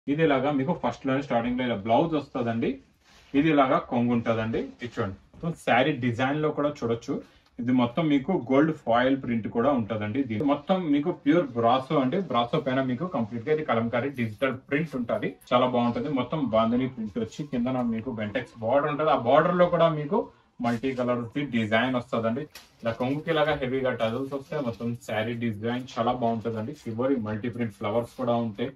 ఇది ఇలాగా మీకు ఫస్ట్ లోనే స్టార్టింగ్ లో ఇలా బ్లౌజ్ వస్తుందండి ఇది ఇలాగా కొంగు ఉంటుందండి ఇది చూడండి శారీ డిజైన్ లో కూడా చూడొచ్చు ఇది మొత్తం మీకు గోల్డ్ ఫాయిల్ ప్రింట్ కూడా ఉంటుందండి ఇది మొత్తం మీకు ప్యూర్ బ్రాసో అండి బ్రాసో పైన మీకు కంప్లీట్ గా ఇది కలంకారీ డిజిటల్ ప్రింట్ ఉంటుంది చాలా బాగుంటుంది మొత్తం బాంధని ప్రింట్ వచ్చి కింద మీకు బెంటెక్స్ బార్డర్ ఉంటుంది ఆ బార్డర్ లో కూడా మీకు మల్టీ కలర్ డిజైన్ వస్తుందండి ఇలా కొంగుకి ఇలాగా హెవీగా టజల్స్ వస్తాయి మొత్తం శారీ డిజైన్ చాలా బాగుంటుందండి షిబోరి మల్టీ ప్రింట్ ఫ్లవర్స్ కూడా ఉంటాయి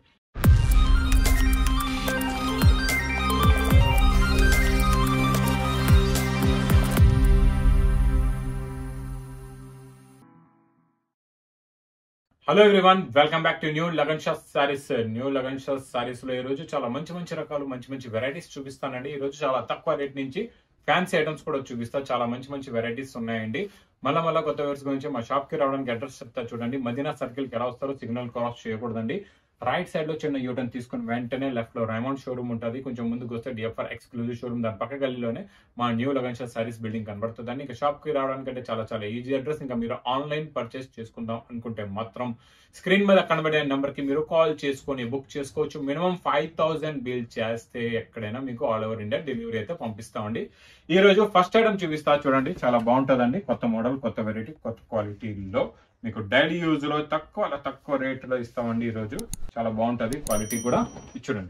hello everyone welcome back to new Lagan Shah saris new Lagan Shah saris లో ఈ రోజు చాలా మంచి మంచి రకాలు మంచి మంచి వెరైటీస్ చూపిస్తానండి ఈ రోజు చాలా తక్కువ రేట్ నుంచి ఫ్యాన్సీ ఐటమ్స్ కూడా చూపిస్తా చాలా మంచి మంచి వెరైటీస్ ఉన్నాయండి మళ్ళా మళ్ళీ కొత్త వేర్స్ గురించి మా షాప్ కి రావడానికి అడ్రస్ చెప్తా చూడండి మదీనా సర్కిల్ కి ఎలా వస్తారో సిగ్నల్ క్రాస్ చేయకూడదండి రైట్ సైడ్ లో చిన్న యూటర్న్ తీసుకుని వెంటనే లెఫ్ట్ లో రైమండ్ షోరూమ్ ఉంటుంది కొంచెం ముందుకు వస్తే డిఎఫ్ఆర్ ఎక్స్క్లూజివ్ షోరూమ్ దాని పక్క గల్లీలోనే మా న్యూ లగన్ షా సారీస్ బిల్డింగ్ కనబడుతుందండి ఇంకా షాప్ కి రావడానికి అంటే చాలా చాలా ఈజీ అడ్రస్ ఇంకా మీరు ఆన్లైన్ పర్చేస్ చేసుకుందాం అనుకుంటే మాత్రం స్క్రీన్ మీద కనబడే నెంబర్ కి మీరు కాల్ చేసుకొని బుక్ చేసుకోవచ్చు మినిమం ఫైవ్ థౌసండ్ బిల్ చేస్తే ఎక్కడైనా మీకు ఆల్ ఓవర్ ఇండియా డెలివరీ అయితే పంపిస్తామండి ఈ రోజు ఫస్ట్ ఐటమ్ చూపిస్తా చూడండి చాలా బాగుంటుందండి కొత్త మోడల్ కొత్త వెరైటీ కొత్త క్వాలిటీలో మీకు డైలీ యూజ్ లో తక్కువ అలా తక్కువ రేట్ లో ఇస్తామండి ఈ రోజు చాలా బాగుంటది క్వాలిటీ కూడా ఇది చూడండి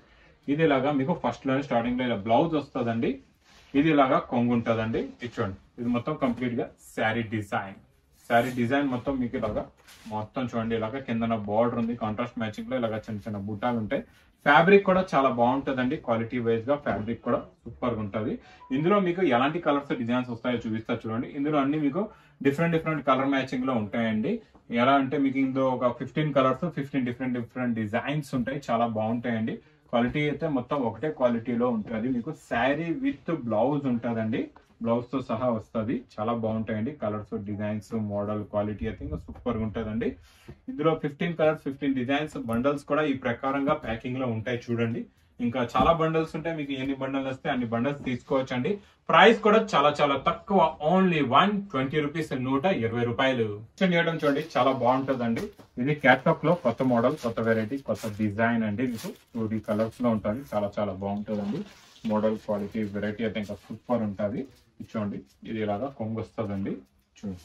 ఇది ఇలాగా మీకు ఫస్ట్ లోనే స్టార్టింగ్ లో ఇలా బ్లౌజ్ వస్తుందండి ఇది ఇలాగా కొంగు ఉంటుందండి ఇది చూడండి ఇది మొత్తం కంప్లీట్ గా శారీ డిజైన్ శారీ డిజైన్ మొత్తం మీకు ఇలాగా మొత్తం చూడండి ఇలాగా కింద బార్డర్ ఉంది కాంట్రాస్ట్ మ్యాచింగ్ లో ఇలాగా చిన్న చిన్న బుట్టాలు ఉంటాయి ఫ్యాబ్రిక్ కూడా చాలా బాగుంటుందండి క్వాలిటీ వైజ్ గా ఫ్యాబ్రిక్ కూడా సూపర్ గా ఉంటుంది ఇందులో మీకు ఎలాంటి కలర్స్ డిజైన్స్ వస్తాయో చూపిస్తా చూడండి ఇందులో అన్ని మీకు డిఫరెంట్ డిఫరెంట్ కలర్ మ్యాచింగ్ లో ఉంటాయండి ఎలా అంటే మీకు ఇందులో ఒక fifteen colours fifteen different different designs ఉంటాయి చాలా బాగుంటాయండి క్వాలిటీ అయితే మొత్తం ఒకటే క్వాలిటీలో ఉంటుంది మీకు శారీ విత్ బ్లౌజ్ ఉంటుందండి బ్లౌజ్ తో సహా వస్తుంది చాలా బాగుంటాయండి కలర్స్ డిజైన్స్ మోడల్ క్వాలిటీ అయితే ఇంకా సూపర్ గా ఉంటుందండి ఇందులో fifteen colours fifteen designs bundles కూడా ఈ ప్రకారంగా ప్యాకింగ్ లో ఉంటాయి చూడండి ఇంకా చాలా బండల్స్ ఉంటాయి మీకు ఎన్ని బండల్ వస్తే అన్ని బండల్స్ తీసుకోవచ్చు అండి ప్రైస్ కూడా చాలా చాలా తక్కువ ఓన్లీ వన్ ట్వంటీ రూపీస్ నూట ఇరవై రూపాయలు చేయడం చూడండి చాలా బాగుంటుందండి ఇది క్యాట్లాక్ లో కొత్త మోడల్ కొత్త వెరైటీ కొత్త డిజైన్ అండి మీకు టూ డి కలర్స్ లో ఉంటుంది చాలా చాలా బాగుంటుందండి మోడల్ క్వాలిటీ వెరైటీ అయితే ఇంకా సూపర్ ఉంటుంది చూడండి ఇది ఇలాగా కొంగు వస్తుందండి చూడండి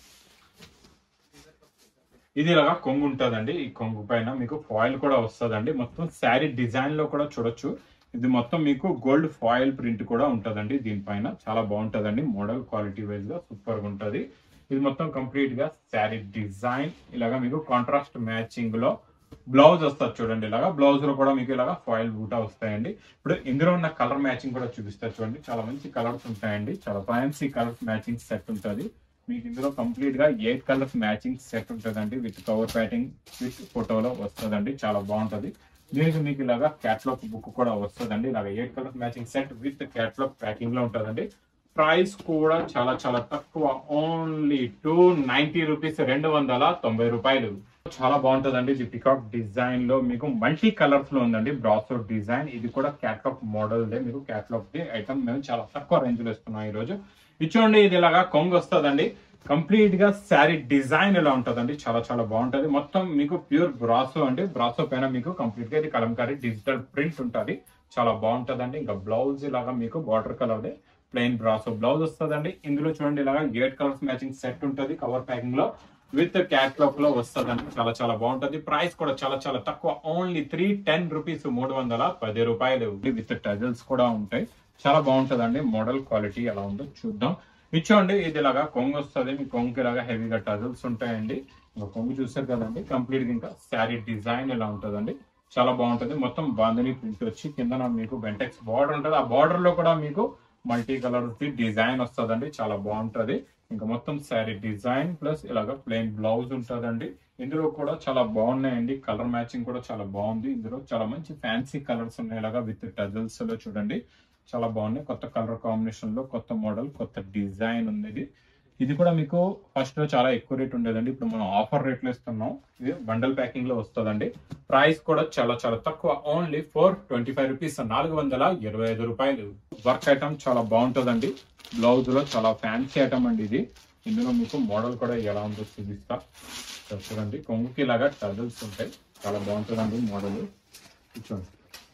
ఇది ఇలాగా కొంగు ఉంటుందండి ఈ కొంగు పైన మీకు ఫాయిల్ కూడా వస్తుందండి మొత్తం శారీ డిజైన్ లో కూడా చూడొచ్చు ఇది మొత్తం మీకు గోల్డ్ ఫాయిల్ ప్రింట్ కూడా ఉంటుందండి దీనిపైన చాలా బాగుంటుందండి మోడల్ క్వాలిటీ వైజ్ గా సూపర్ గా ఉంటుంది ఇది మొత్తం కంప్లీట్ గా శారీ డిజైన్ ఇలాగా మీకు కాంట్రాస్ట్ మ్యాచింగ్ లో బ్లౌజ్ వస్తుంది చూడండి ఇలాగా బ్లౌజ్ లో కూడా మీకు ఇలాగా ఫాయిల్ బూటా వస్తాయండి ఇప్పుడు ఇందులో ఉన్న కలర్ మ్యాచింగ్ కూడా చూపిస్తారు చూడండి చాలా మంచి కలర్స్ ఉంటాయండి చాలా ఫ్యాన్సీ కలర్స్ మ్యాచింగ్ సెట్ ఉంటుంది మీకు ఇందులో కంప్లీట్ గా ఎయిట్ కలర్స్ మ్యాచింగ్ సెట్ ఉంటుందండి విత్ కవర్ ప్యాకింగ్ విత్ ఫోటోలో వస్తుందండి చాలా బాగుంటది దీనికి మీకు ఇలాగా క్యాట్లాగ్ బుక్ కూడా వస్తుందండి ఇలాగ eight colours matching set with catalogue packing లో ఉంటుందండి ప్రైస్ కూడా చాలా చాలా తక్కువ ఓన్లీ టూ నైన్టీ రూపీస్ రెండు వందల తొంభై రూపాయలు చాలా బాగుంటుందండి ఇది పికాక్ డిజైన్ లో మీకు మల్టీ కలర్స్ లో ఉందండి బ్రాసో డిజైన్ ఇది కూడా క్యాట్లాగ్ మోడల్ మీకు క్యాట్లాగ్ ది ఐటమ్ మేము చాలా తక్కువ రేంజ్ లో ఇస్తున్నాం ఈ రోజు ఇచ్చోండి ఇది ఇలాగా కొంగు వస్తుందండి కంప్లీట్ గా శారీ డిజైన్ ఇలా ఉంటుందండి చాలా చాలా బాగుంటది మొత్తం మీకు ప్యూర్ బ్రాసో అండి బ్రాసో పైన మీకు కంప్లీట్ గా ఇది కలంకారీ డిజిటల్ ప్రింట్ ఉంటుంది చాలా బాగుంటదండి ఇంకా బ్లౌజ్ ఇలాగా మీకు border colour plain brasso blouse వస్తుందండి ఇందులో చూడండి ఇలాగా ఎయిట్ కలర్స్ మ్యాచింగ్ సెట్ ఉంటుంది కవర్ ప్యాకింగ్ లో విత్ క్యాట్లాగ్ లో వస్తుందండి చాలా చాలా బాగుంటది ప్రైస్ కూడా చాలా చాలా తక్కువ ఓన్లీ త్రీ టెన్ రూపీస్ మూడు వందల పది రూపాయలు విత్ టజల్స్ కూడా ఉంటాయి చాలా బాగుంటదండి మోడల్ క్వాలిటీ ఎలా ఉందో చూద్దాం ఇచ్చోండి ఇది ఇలాగా కొంగు వస్తుంది మీ కొంగు ఇలాగా హెవీగా టజల్స్ ఉంటాయండి ఇంకా కొంగు చూసారు కదండి కంప్లీట్ ఇంకా శారీ డిజైన్ ఇలా ఉంటుందండి చాలా బాగుంటది మొత్తం బాంధని ప్రింట్ వచ్చి కింద మీకు బెంటెక్స్ బార్డర్ ఉంటుంది ఆ బార్డర్ లో కూడా మీకు మల్టీ కలర్ డిజైన్ వస్తుందండి చాలా బాగుంటది ఇంకా మొత్తం శారీ డిజైన్ ప్లస్ ఇలాగ ప్లెయిన్ బ్లౌజ్ ఉంటుందండి ఇందులో కూడా చాలా బాగున్నాయండి కలర్ మ్యాచింగ్ కూడా చాలా బాగుంది ఇందులో చాలా మంచి ఫ్యాన్సీ కలర్స్ ఉన్నాయి ఇలాగా విత్ టజల్స్ లో చూడండి చాలా బాగున్నాయి కొత్త కలర్ కాంబినేషన్ లో కొత్త మోడల్ కొత్త డిజైన్ ఉంది ఇది ఇది కూడా మీకు ఫస్ట్ లో చాలా ఎక్కువ రేట్ ఉండేదండి ఇప్పుడు మనం ఆఫర్ రేట్ లో ఇస్తున్నాం ఇది బండల్ ప్యాకింగ్ లో వస్తుందండి ప్రైస్ కూడా చాలా చాలా తక్కువ only four twenty five rupees నాలుగు వందల ఇరవై ఐదు రూపాయలు వర్క్ ఐటమ్ చాలా బాగుంటుందండి బ్లౌజ్ లో చాలా ఫ్యాన్సీ ఐటమ్ అండి ఇది ఇందులో మీకు మోడల్ కూడా ఎలా ఉందో చూపిస్తా ఇక్కడ చూడండి కొంగుకి ఇలాగా టజల్స్ ఉంటాయి చాలా బాగుంటుందండి మోడల్ చూడండి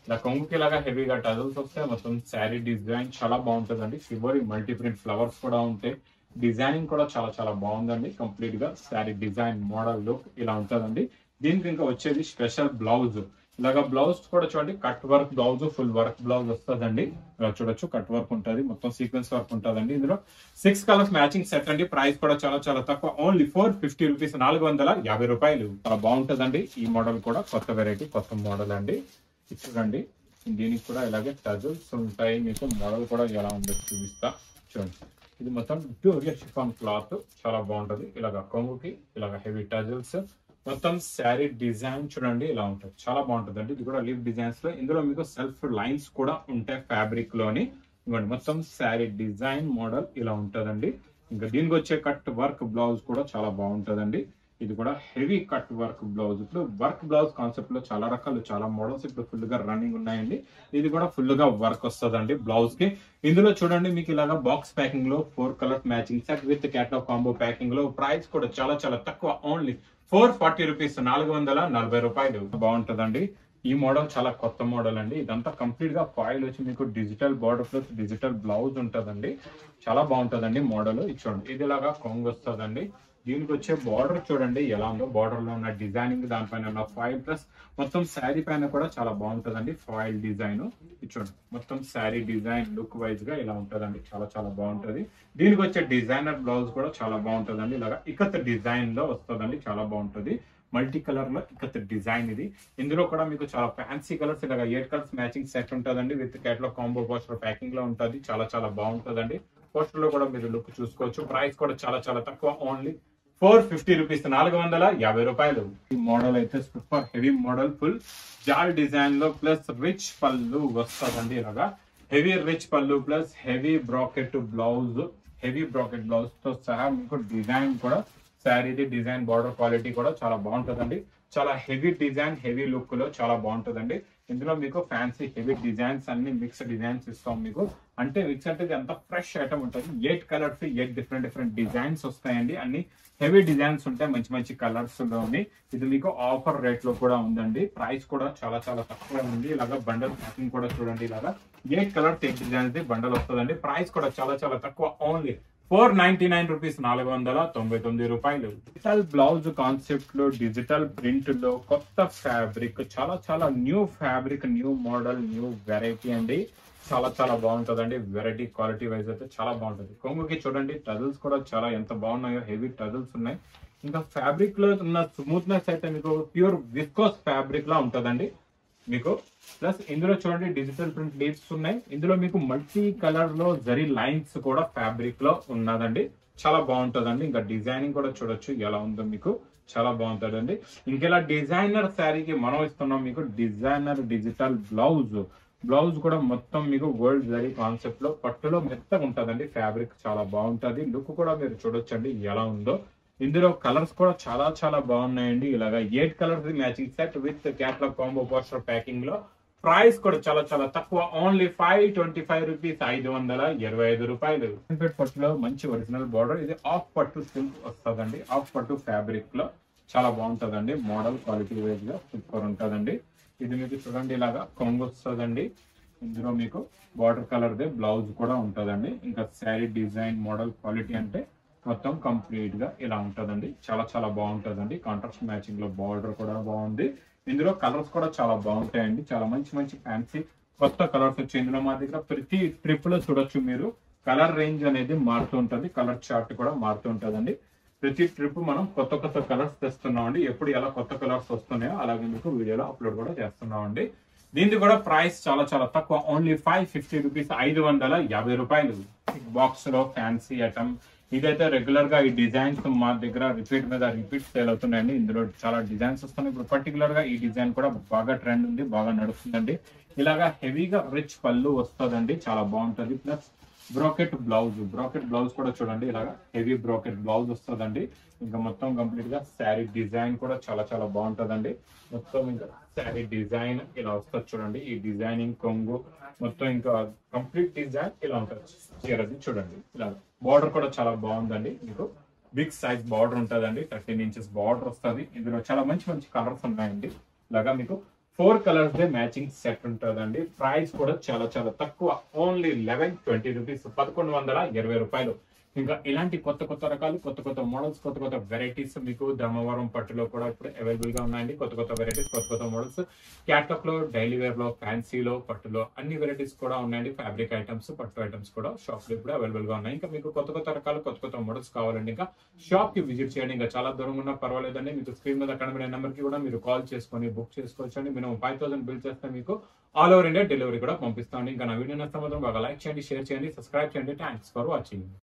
ఇలా కొంగుకి ఇలాగా హెవీగా టజల్స్ వస్తాయి మొత్తం శారీ డిజైన్ చాలా బాగుంటుందండి షివరీ మల్టీ ప్రింట్ ఫ్లవర్స్ కూడా ఉంటాయి డిజైనింగ్ కూడా చాలా చాలా బాగుందండి కంప్లీట్ గా శారీ డిజైన్ మోడల్ లుక్ ఇలా ఉంటుందండి దీనికి ఇంకా వచ్చేది స్పెషల్ బ్లౌజ్ ఇలాగా బ్లౌజ్ కూడా చూడండి cut work blouse full work blouse వస్తుందండి ఇలా చూడొచ్చు కట్ వర్క్ ఉంటుంది మొత్తం సీక్వెన్స్ వర్క్ ఉంటుందండి ఇందులో సిక్స్ కలర్స్ మ్యాచింగ్ సెట్ అండి ప్రైస్ కూడా చాలా చాలా తక్కువ ఓన్లీ ఫోర్ ఫిఫ్టీ రూపీస్ నాలుగు వందల యాభై రూపాయలు చాలా బాగుంటుందండి ఈ మోడల్ కూడా కొత్త వెరైటీ కొత్త మోడల్ అండి ఇది చూడండి దీనికి కూడా ఇలాగే టజల్స్ ఉంటాయి మీకు మోడల్ కూడా ఎలా ఉందో చూపిస్తా చూడండి ఇది మొత్తం ప్యూర్ షిఫాన్ క్లాత్ చాలా బాగుంటది ఇలాగ కొంగుకి ఇలాగ హెవీ టజల్స్ మొత్తం శారీ డిజైన్ చూడండి ఇలా ఉంటుంది చాలా బాగుంటుంది అండి ఇది కూడా లీవ్ డిజైన్స్ లో ఇందులో మీకు సెల్ఫ్ లైన్స్ కూడా ఉంటాయి ఫ్యాబ్రిక్ లోని ఇవ్వండి మొత్తం శారీ డిజైన్ మోడల్ ఇలా ఉంటదండి ఇంకా దీనికి వచ్చే కట్ వర్క్ బ్లౌజ్ కూడా చాలా బాగుంటదండి ఇది కూడా హెవీ కట్ వర్క్ బ్లౌజ్ ఇప్పుడు వర్క్ బ్లౌజ్ కాన్సెప్ట్ లో చాలా రకాలు చాలా మోడల్స్ ఇప్పుడు ఫుల్ గా రన్నింగ్ ఉన్నాయండి ఇది కూడా ఫుల్ గా వర్క్ వస్తుందండి బ్లౌజ్ కి ఇందులో చూడండి మీకు ఇలాగా బాక్స్ ప్యాకింగ్ లో four colour matching set with catalogue combo packing లో ప్రైస్ కూడా చాలా చాలా తక్కువ ఓన్లీ ఫోర్ ఫార్టీ రూపీస్ నాలుగు వందల నలభై రూపాయలు బాగుంటదండి ఈ మోడల్ చాలా కొత్త మోడల్ అండి ఇదంతా కంప్లీట్ గా ఫాయిల్ వచ్చి మీకు digital border plus digital blouse ఉంటదండి చాలా బాగుంటదండి మోడల్ ఇది చూడండి ఇది ఇలాగా కొంగు వస్తుందండి దీనికి వచ్చే బార్డర్ చూడండి ఎలా ఉందో బార్డర్ లో ఉన్న డిజైనింగ్ దానిపైన ఉన్న ఫాయిల్ ప్లస్ మొత్తం శారీ పైన కూడా చాలా బాగుంటదండి ఫాయిల్ డిజైన్ ఇది చూడండి మొత్తం శారీ డిజైన్ లుక్ వైజ్ గా ఇలా ఉంటదండి చాలా చాలా బాగుంటది దీనికి వచ్చే డిజైనర్ బ్లౌజ్ కూడా చాలా బాగుంటదండి ఇలాగా ఇకత్ డిజైన్ లో వస్తుందండి చాలా బాగుంటది మల్టీ కలర్ లో ఇకత్ డిజైన్ ఇది ఇందులో కూడా మీకు చాలా ఫ్యాన్సీ కలర్స్ ఇలాగా ఎయిట్ కలర్స్ మ్యాచింగ్ సెట్ ఉంటదండి విత్ క్యాట్లో కాంబో పోస్టర్ ప్యాకింగ్ లో ఉంటది చాలా చాలా బాగుంటదండి పోస్టర్ లో కూడా మీరు లుక్ చూసుకోవచ్చు ప్రైస్ కూడా చాలా చాలా తక్కువ ఓన్లీ ఫోర్ ఫిఫ్టీ రూపీస్ నాలుగు వందల యాభై రూపాయలు ఈ మోడల్ అయితే సూపర్ హెవీ మోడల్ ఫుల్ జాల్ డిజైన్ లో ప్లస్ రిచ్ పళ్ళు వస్తుందండి ఇలాగా heavy rich pallu plus heavy brocade blouse heavy brocade blouse తో సహా మీకు డిజైన్ కూడా శారీది డిజైన్ బార్డర్ క్వాలిటీ కూడా చాలా బాగుంటుందండి చాలా హెవీ డిజైన్ హెవీ లుక్ లో చాలా బాగుంటుందండి ఇందులో మీకు ఫ్యాన్సీ హెవీ డిజైన్స్ అన్ని మిక్స్ డిజైన్స్ ఇస్తాం మీకు అంటే మిక్స్ అంటే ఇది అంత ఫ్రెష్ ఐటమ్ ఉంటుంది eight colours eight different different designs వస్తాయండి అన్ని హెవీ డిజైన్స్ ఉంటాయి మంచి మంచి కలర్స్ లోని ఇది మీకు ఆఫర్ రేట్ లో కూడా ఉందండి ప్రైస్ కూడా చాలా చాలా తక్కువ ఉంది ఇలాగా బండల్ ప్యాకింగ్ కూడా చూడండి ఇలాగా eight colours eight designs bundle వస్తుందండి ప్రైస్ కూడా చాలా చాలా తక్కువ only four ninety nine rupees నాలుగు వందల తొంభై తొమ్మిది రూపాయలు డిజిటల్ బ్లౌజ్ కాన్సెప్ట్ లో డిజిటల్ ప్రింట్ లో కొత్త ఫ్యాబ్రిక్ చాలా చాలా new fabric new model new variety అండి చాలా చాలా బాగుంటుందండి వెరైటీ క్వాలిటీ వైజ్ అయితే చాలా బాగుంటుంది కొంగుకి చూడండి టజల్స్ కూడా చాలా ఎంత బాగున్నాయో హెవీ టజల్స్ ఉన్నాయి ఇంకా ఫ్యాబ్రిక్ లో ఉన్న స్మూత్నెస్ అయితే మీకు ప్యూర్ విస్కోస్ ఫ్యాబ్రిక్ లా ఉంటుందండి మీకు ప్లస్ ఇందులో చూడండి డిజిటల్ ప్రింట్ లీవ్స్ ఉన్నాయి ఇందులో మీకు మల్టీ కలర్ లో జరీ లైన్స్ కూడా ఫ్యాబ్రిక్ లో ఉన్నదండి చాలా బాగుంటుందండి ఇంకా డిజైనింగ్ కూడా చూడొచ్చు ఎలా ఉందో మీకు చాలా బాగుంటుందండి ఇంకెలా డిజైనర్ శారీకి మనం ఇస్తున్నాం మీకు డిజైనర్ డిజిటల్ బ్లౌజ్ బ్లౌజ్ కూడా మొత్తం మీకు గోల్డ్ జరీ కాన్సెప్ట్ లో పట్టులో మెత్తగా ఉంటుందండి ఫ్యాబ్రిక్ చాలా బాగుంటది లుక్ కూడా మీరు చూడొచ్చండి ఎలా ఉందో ఇందులో కలర్స్ కూడా చాలా చాలా బాగున్నాయండి ఇలాగా eight colours matching set with catalogue combo poster packing లో ప్రైస్ కూడా చాలా చాలా తక్కువ only five twenty five rupees ఐదు వందల ఇరవై ఐదు రూపాయలు పట్టులో మంచి ఒరిజినల్ బార్డర్ ఇది ఆఫ్ పట్టు సిల్క్ వస్తుందండి ఆఫ్ పట్టు ఫ్యాబ్రిక్ లో చాలా బాగుంటుందండి మోడల్ క్వాలిటీ వైజ్ గా సూపర్ ఉంటుందండి ఇది మీకు చూడండి ఇలాగా కొంగు వస్తుందండి ఇందులో మీకు బార్డర్ కలర్ దే బ్లౌజ్ కూడా ఉంటుందండి ఇంకా శారీ డిజైన్ మోడల్ క్వాలిటీ అంటే మొత్తం కంప్లీట్ గా ఇలా ఉంటుందండి చాలా చాలా బాగుంటుందండి కాంట్రాస్ట్ మ్యాచింగ్ లో బార్డర్ కూడా బాగుంది ఇందులో కలర్స్ కూడా చాలా బాగుంటాయండి చాలా మంచి మంచి ఫ్యాన్సీ కొత్త కలర్స్ వచ్చి ఇందులో మా దగ్గర ప్రతి ట్రిప్ లో చూడొచ్చు మీరు కలర్ రేంజ్ అనేది మారుతూ ఉంటుంది కలర్ చార్ట్ కూడా మారుతూ ఉంటుందండి ప్రతి ట్రిప్ మనం కొత్త కొత్త కలర్స్ తెస్తున్నామండి ఎప్పుడు ఎలా కొత్త కలర్స్ వస్తున్నాయో అలాగే మీకు వీడియోలో అప్లోడ్ కూడా చేస్తున్నామండి దీనికి కూడా ప్రైస్ చాలా చాలా తక్కువ ఓన్లీ ఫైవ్ ఫిఫ్టీ రూపీస్ ఐదు వందల యాభై రూపాయలు బాక్స్ లో ఫ్యాన్సీ ఐటమ్ ఇదైతే రెగ్యులర్ గా ఈ డిజైన్స్ మా దగ్గర రిపీట్ మీద రిపీట్ సేల్ అవుతున్నాయండి ఇందులో చాలా డిజైన్స్ వస్తున్నాయి ఇప్పుడు పర్టికులర్ గా ఈ డిజైన్ కూడా బాగా ట్రెండ్ ఉంది బాగా నడుస్తుందండి ఇలాగా హెవీగా రిచ్ పళ్ళు వస్తుందండి చాలా బాగుంటది plus brocade blouse brocade blouse కూడా చూడండి ఇలాగా హెవీ బ్రోకెట్ బ్లౌజ్ వస్తుందండి ఇంకా మొత్తం కంప్లీట్ గా శారీ డిజైన్ కూడా చాలా చాలా బాగుంటదండి మొత్తం ఇంకా శారీ డిజైన్ ఇలా వస్తుంది చూడండి ఈ డిజైనింగ్ కొంగు మొత్తం ఇంకా కంప్లీట్ డిజైన్ ఇలా ఉంటుంది చీరది చూడండి ఇలా బార్డర్ కూడా చాలా బాగుందండి మీకు బిగ్ సైజ్ బార్డర్ ఉంటుందండి థర్టీన్ ఇంచెస్ బార్డర్ వస్తుంది ఇందులో చాలా మంచి మంచి కలర్స్ ఉన్నాయండి ఇలాగా మీకు ఫోర్ కలర్స్ దే మ్యాచింగ్ సెట్ ఉంటుందండి ప్రైస్ కూడా చాలా చాలా తక్కువ ఓన్లీ లెవెన్ ట్వంటీ రూపీస్ పదకొండు వందల ఇరవై రూపాయలు ఇంకా ఇలాంటి కొత్త కొత్త రకాలు కొత్త కొత్త మోడల్స్ కొత్త కొత్త వెరైటీస్ మీకు ధర్మవరం పట్టులో కూడా ఇప్పుడు అవైలబుల్ గా ఉన్నాయండి కొత్త కొత్త వెరైటీస్ కొత్త కొత్త మోడల్స్ క్యాట్లాగ్ లో డైలీ వేర్ లో ఫ్యాన్సీలో పట్టులో అన్ని వెరైటీస్ కూడా ఉన్నాయండి ఫ్యాబ్రిక్ ఐటమ్స్ పట్టు ఐటమ్స్ కూడా షాప్ లో ఇప్పుడు అవైలబుల్ గా ఉన్నాయి ఇంకా మీకు కొత్త కొత్త రకాలు కొత్త కొత్త మోడల్స్ కావాలండి ఇంకా షాప్ కి విజిట్ చేయండి ఇంకా చాలా దూరంగా ఉన్నా పర్వాలేదండి మీకు స్క్రీన్ మీద కనబడే నెంబర్ కి కూడా మీరు కాల్ చేసుకొని బుక్ చేసుకోవచ్చు అండి మినిమం ఫైవ్ థౌసండ్ బిల్ చేస్తే మీకు ఆల్ ఓవర్ ఇండియా డెలివరీ కూడా పంపిస్తామండి ఇంకా నా వీడియో నష్టం మాత్రం బాగా లైక్ చేయండి షేర్ చేయండి సబ్స్క్రైబ్ చేయండి థ్యాంక్స్ ఫర్ వాచింగ్